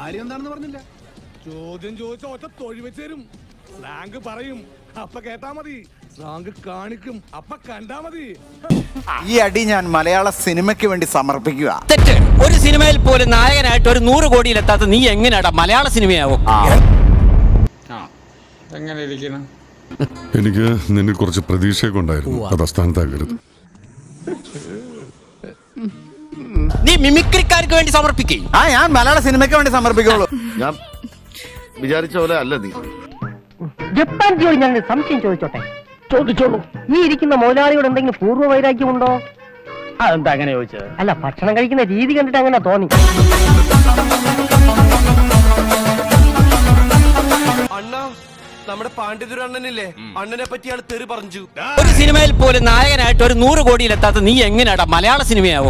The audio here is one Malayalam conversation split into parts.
കാര്യം എന്താണെന്ന് പറഞ്ഞില്ല ചോദ്യം ചോദിച്ച ഒറ്റ തൊഴി വെച്ച് തരും സ്ലാങ്ക് പറയും അപ്പ കേട്ടാ മതി സ്ലാങ്ക് കാണിക്കും അപ്പ കണ്ടാ മതി ഈ അടി ഞാൻ മലയാള സിനിമയ്ക്ക് വേണ്ടി സമർപ്പിക്കുക തെറ്റ് ഒരു സിനിമയിൽ പോലും നായകനായിട്ട് ഒരു നൂറ് കോടിയിലെത്താത്ത നീ എങ്ങനെയാടാ മലയാള സിനിമയാവും എങ്ങനെ ഇരിക്കണം എനിക്ക് നിന്നെ കുറച്ച് പ്രതീക്ഷയൊക്കെ ഉണ്ടായിരുന്നു അത് അസ്ഥാനത്താക്കരുത് നീ മിമിക്രിക്കാർക്ക് വേണ്ടി സമർപ്പിക്കേ ആ ഞാൻ മലയാള സിനിമയ്ക്ക് വേണ്ടി സമർപ്പിക്കുള്ളൂ ഞാൻ വിചാരിച്ച പോലെ അല്ല നീ ജപ്പാൻ ജോലി ഞാൻ ഒരു സംശയം ചോദിച്ചോട്ടെ ചോദിച്ചോളൂ ഈ ഇരിക്കുന്ന മുതലാളിയോട് എന്തെങ്കിലും പൂർവ്വ വൈരാഗ്യമുണ്ടോ അതെന്താ അങ്ങനെ ചോദിച്ചത് അല്ല ഭക്ഷണം കഴിക്കുന്ന രീതി കണ്ടിട്ട് അങ്ങനെ തോന്നി അണ്ണ നമ്മുടെ പാണ്ഡിതുര അണ്ണനില്ലേ അണ്ണനെ പറ്റി ആള് തെറി പറഞ്ഞു ഒരു സിനിമയിൽ പോലും നായകനായിട്ട് ഒരു നൂറ് കോടിയിലെത്താത്ത നീ എങ്ങനെയാടാ മലയാള സിനിമയാവും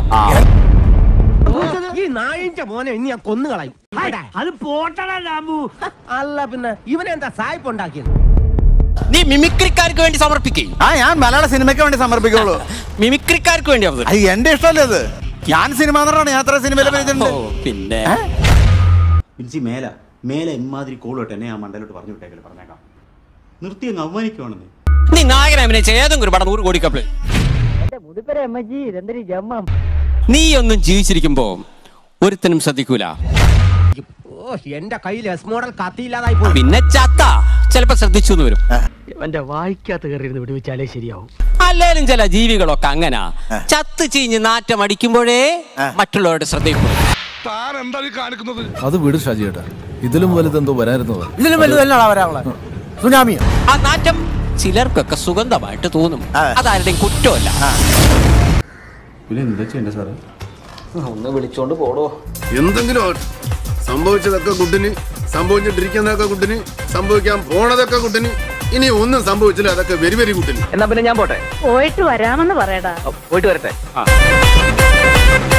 ഈ നായിന്റെ മോനെ ഇനി ഞാൻ കൊന്നു കളയും അത് പോട്ടണു അല്ല പിന്നെ ഇവനെന്താ സായിപ്പ് ഉണ്ടാക്കിയത് നീ മിമിക്രിക്കാർക്ക് വേണ്ടി സമർപ്പിക്കേ ആ ഞാൻ മലയാള സിനിമയ്ക്ക് വേണ്ടി സമർപ്പിക്കുള്ളൂ മിമിക്രിക്കാർക്ക് വേണ്ടി അവതരി- അത് എന്റെ ഇഷ്ടമല്ലേ ഇത് ഞാൻ സിനിമ നടനാണ് ഞാൻ അത്ര സിനിമയിൽ ഓ, പരിചയമുണ്ട് പിന്നെ വിളിച്ച് മേല മേലെ ഇമാതിരി കോളോട്ട് എന്നെ ആ മണ്ടലോട്ട് പറഞ്ഞു വിട്ടേക്കല് പറഞ്ഞേക്കാം നിർത്തി അങ്ങ് അവമാനിക്കുവാണെന്ന് നീ നായകനെ അഭിനയിച്ച ഏതെങ്കിലും ഒരു പടം നൂറ് കോടി കപ്പിൾ എന്റെ മുതുപ്പര അമ്മജി ഇതെന്തൊരു ജമ്മം നീ ഒന്നും ജീവിച്ചിരിക്കുമ്പോ ഒരുത്തനും ശ്രദ്ധിക്കൂല ഓ എന്റെ കയ്യിൽ എസ് മോഡൽ കത്തിയില്ലാതായി പോയി പിന്നെ ചത്ത ചിലപ്പോ ശ്രദ്ധിച്ചു എന്ന് വരും എന്റെ വായിക്കാത്ത കയറിയിരുന്ന് വിടുവിച്ചാലേ ശരിയാവും അല്ലേലും ചില ജീവികളൊക്കെ അങ്ങനാ ചത്ത് ചീഞ്ഞ് നാറ്റം അടിക്കുമ്പോഴേ മറ്റുള്ളവരുടെ ശ്രദ്ധയിൽപ്പെടും താൻ എന്താ ഈ കാണിക്കുന്നത് അത് വിട് ഷാജിയേട്ടാ ഇതിലും വലുതെന്തോ വരായിരുന്നോ ഇതിലും വലുതല്ലടാ വരാനുള്ള സുനാമിയോ ആ നാറ്റം ചിലർക്കൊക്കെ സുഗന്ധമായിട്ട് തോന്നും ആ. അതാരുടെയും കുറ്റമല്ല പിന്നെ എന്താ ചെയ്യണ്ടേ സാറേ ഒന്ന് വിളിച്ചോണ്ട് പോടോ എന്തെങ്കിലും ആവട്ടെ. സംഭവിച്ചതൊക്കെ കുട്ടിന് സംഭവിച്ചിട്ടിരിക്കുന്നതൊക്കെ കുട്ടിന് സംഭവിക്കാൻ പോണതൊക്കെ കുട്ടിന് ഇനി ഒന്നും സംഭവിച്ചില്ല അതൊക്കെ വെരി വെരി കുട്ടിന് എന്നാ പിന്നെ ഞാൻ പോട്ടെ പോയിട്ട് വരാമെന്ന് പറയടാ പോയിട്ട് വരട്ടെ